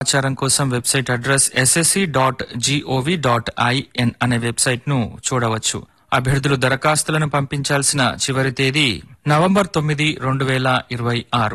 సమాచారం కోసం website address SSC dot GOV dot IN అనే వెబ్సైట్ ను చూడవచ్చు అభ్యర్థులు దరఖాస్తులను పంపించాల్సిన చివరి తేదీ నవంబర్ తొమ్మిది రెండు వేల ఇరవై ఆరు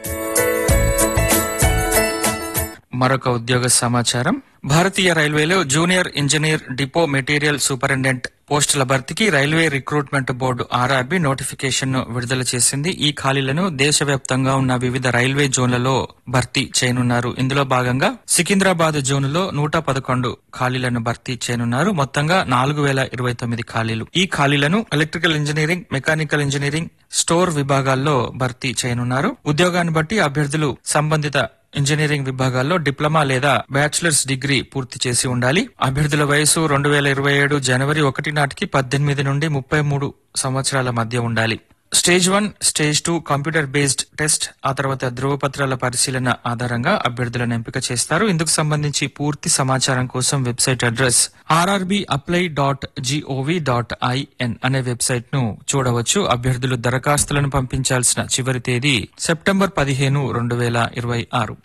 మరొక ఉద్యోగ సమాచారం భారతీయ రైల్వేలో junior engineer depot material superintendent పోస్టుల భర్తీకి railway recruitment board RRB notification ను విడుదల చేసింది ఈ ఖాళీలను దేశవ్యాప్తంగా ఉన్న వివిధ రైల్వే జోన్లలో భర్తీ చేయనున్నారు ఇందులో భాగంగా సికింద్రాబాద్ జోనులో నూట పదకొండు ఖాళీలను భర్తీ చేయనున్నారు మొత్తంగా నాలుగు వేల ఇరవై తొమ్మిది ఖాళీలు ఈ ఖాళీలను electrical engineering mechanical engineering store విభాగాల్లో భర్తీ చేయనున్నారు ఉద్యోగాన్ని బట్టి అభ్యర్థులు సంబంధిత ఇంజనీరింగ్ విభాగాల్లో డిప్లొమా లేదా బ్యాచిలర్స్ డిగ్రీ పూర్తి చేసి ఉండాలి అభ్యర్థుల వయసు రెండు వేల ఇరవై ఏడు జనవరి ఒకటి నాటికి పద్దెనిమిది నుండి ముప్పై మూడు సంవత్సరాల మధ్య ఉండాలి stage one stage two computer based test ఆ తర్వాత ధృవపత్రాల పరిశీలన ఆధారంగా అభ్యర్థులను ఎంపిక చేస్తారు ఇందుకు సంబంధించి పూర్తి సమాచారం కోసం website address RRB apply dot GOV dot IN అనే వెబ్సైట్ ను చూడవచ్చు అభ్యర్థులు దరఖాస్తులను పంపించాల్సిన చివరి తేదీ సెప్టెంబర్ పదిహేను రెండు వేల ఇరవై ఆరు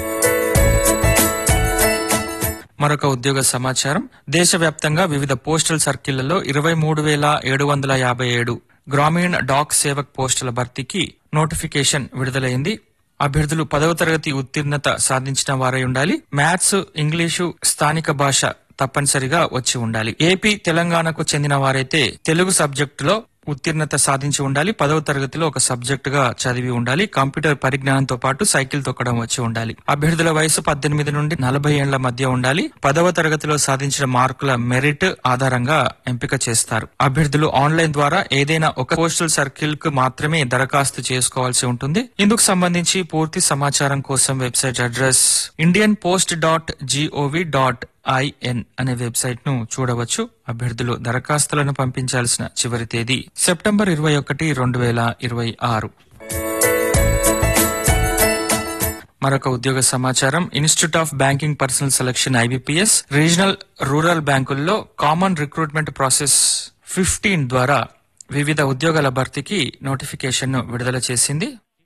మరొక ఉద్యోగ సమాచారం దేశవ్యాప్తంగా వివిధ పోస్టల్ సర్కిళ్లలో ఇరవై మూడు వేల ఏడు వందల యాభై ఏడు గ్రామీణ డాక్ సేవక్ పోస్టుల భర్తీకి నోటిఫికేషన్ విడుదలైంది అభ్యర్థులు పదవ తరగతి ఉత్తీర్ణత సాధించిన వారై ఉండాలి మ్యాథ్స్ ఇంగ్లీషు స్థానిక భాష తప్పనిసరిగా వచ్చి ఉండాలి ఏపీ తెలంగాణకు చెందిన వారైతే తెలుగు సబ్జెక్టులో ఉత్తీర్ణత సాధించి ఉండాలి పదవ తరగతిలో ఒక సబ్జెక్ట్ గా చదివి ఉండాలి కంప్యూటర్ పరిజ్ఞానంతో పాటు సైకిల్ తొక్కడం వచ్చి ఉండాలి అభ్యర్థుల వయసు పద్దెనిమిది నుండి నలభై ఏళ్ల మధ్య ఉండాలి పదవ తరగతిలో సాధించిన మార్కుల మెరిట్ ఆధారంగా ఎంపిక చేస్తారు అభ్యర్థులు ఆన్లైన్ ద్వారా ఏదైనా ఒక పోస్టల్ సర్కిల్ కు మాత్రమే దరఖాస్తు చేసుకోవాల్సి ఉంటుంది ఇందుకు సంబంధించి పూర్తి సమాచారం కోసం website address Indian post dot GOV dot IN అనే వెబ్సైట్ ను చూడవచ్చు అభ్యర్థులు దరఖాస్తులను పంపించాల్సిన చివరి తేదీ సెప్టెంబర్ ఇరవై ఒకటి రెండు వేల ఇరవై ఆరు మరొక ఉద్యోగ సమాచారం institute of banking personnel selection IBPS regional rural బ్యాంకుల్లో కామన్ రిక్రూట్మెంట్ ప్రాసెస్ ఫిఫ్టీన్ ద్వారా వివిధ ఉద్యోగాల భర్తీకి నోటిఫికేషన్ ను విడుదల చేసింది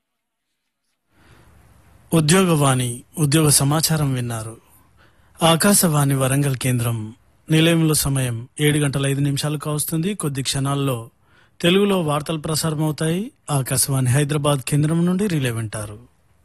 ఉద్యోగవాణి ఉద్యోగ సమాచారం విన్నారు ఆకాశవాణి వరంగల్ కేంద్రం నిలయంలో సమయం ఏడు గంటల ఐదు నిమిషాలకు వస్తుంది కొద్ది క్షణాల్లో తెలుగులో వార్తలు ప్రసారం అవుతాయి ఆకాశవాణి హైదరాబాద్ కేంద్రం నుండి రిలే వింటారు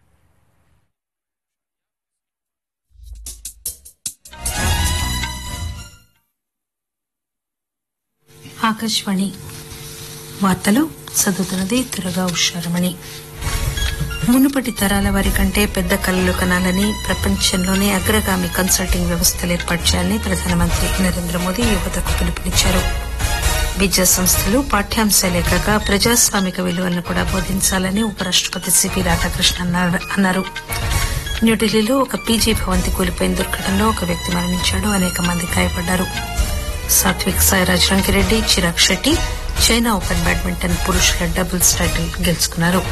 ఆకాశవాణి వార్తలు చదువుతున్నది దురగా ఉషారమణి మునుపటి తరాల వారి కంటే పెద్ద కళలు కనాలని ప్రపంచంలోనే అగ్రగామి కన్సల్టింగ్ వ్యవస్థలు ఏర్పాటు చేయాలని ప్రధానమంత్రి నరేంద్ర మోదీ యువతకు పిలుపునిచ్చారు విద్యా సంస్థలు పాఠ్యాంశాలే కాక ప్రజాస్వామిక విలువలను కూడా బోధించాలని ఉపరాష్టపతి సిపి రాధాకృష్ణ అన్నారు- అన్నారు న్యూఢిల్లీలో ఒక పీజీ భవంతి కూలిపోయిన దుర్ఘటనలో ఒక వ్యక్తి మరణించాడు అనేక మంది గాయపడ్డారు Satwik Sairaj Rankireddy Chirag Shetty China open badminton పురుషుల డబుల్స్ టైటిల్ గెలుచుకున్నారు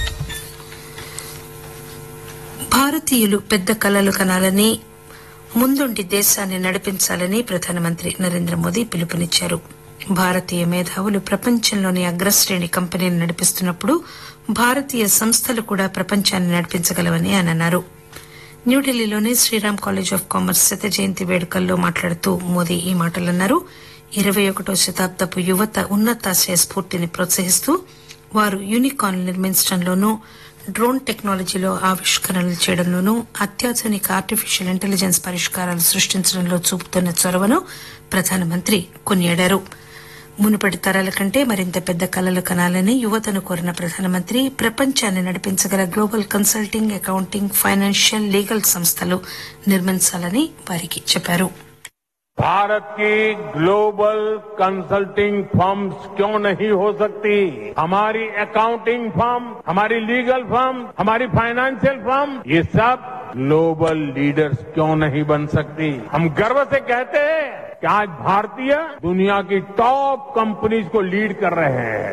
భారతీయులు పెద్ద కలలు కనాలని ముందుండి దేశాన్ని నడిపించాలని ప్రధానమంత్రి నరేంద్ర మోదీ పిలుపునిచ్చారు భారతీయ మేధావులు ప్రపంచంలోని అగ్రశ్రేణి కంపెనీని నడిపిస్తున్నప్పుడు భారతీయ సంస్థలు కూడా ప్రపంచాన్ని నడిపించగలవని ఆయన అన్నారు న్యూఢిల్లీలోని శ్రీరామ్ కాలేజ్ ఆఫ్ కామర్స్ శత జయంతి వేడుకల్లో మాట్లాడుతూ మోదీ ఈ మాటలన్నారు ఇరవై ఒకటో శతాబ్దపు యువత ఉన్నతాశయ స్ఫూర్తిని ప్రోత్సహిస్తూ వారు యూనికార్న్ నిర్మించడంలోనూ డ్రోన్ టెక్నాలజీలో ఆవిష్కరణలు చేయడంలోనూ అత్యాధునిక ఆర్టిఫిషియల్ ఇంటెలిజెన్స్ పరిష్కారాలు సృష్టించడంలో చూపుతున్న చొరవను ప్రధానమంత్రి కొనియాడారు మునుపటి తరాల కంటే మరింత పెద్ద కలలు కనాలని యువతను కోరిన ప్రధానమంత్రి ప్రపంచాన్ని నడిపించగల global consulting accounting financial legal సంస్థలు నిర్మించాలని వారికి చెప్పారు भारत की ग्लोबल कंसल्टिंग फर्म्स क्यों नहीं हो सकती हमारी अकाउंटिंग फर्म हमारी लीगल फर्म हमारी फाइनेंशियल फर्म ये सब ग्लोबल लीडर्स क्यों नहीं बन सकती हम गर्व से कहते हैं कि आज भारतीय दुनिया की टॉप कंपनीज को लीड कर रहे हैं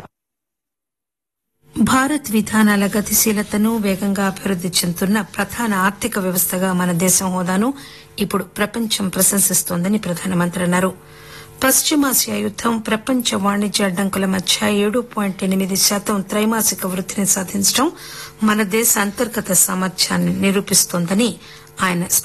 భారత్ విధానాల గతిశీలతను వేగంగా అభివృద్ది చెందుతున్న ప్రధాన ఆర్థిక వ్యవస్థగా మన దేశం హోదాను ఇప్పుడు ప్రపంచం ప్రశంసిస్తోందని ప్రధానమంత్రి అన్నారు పశ్చిమాసియా యుద్దం ప్రపంచ వాణిజ్య అడ్డంకుల మధ్య ఏడు పాయింట్ ఎనిమిది శాతం త్రైమాసిక వృద్ధిని సాధించడం మన దేశ అంతర్గత సామర్థ్యాన్ని నిరూపిస్తోందని ఆయన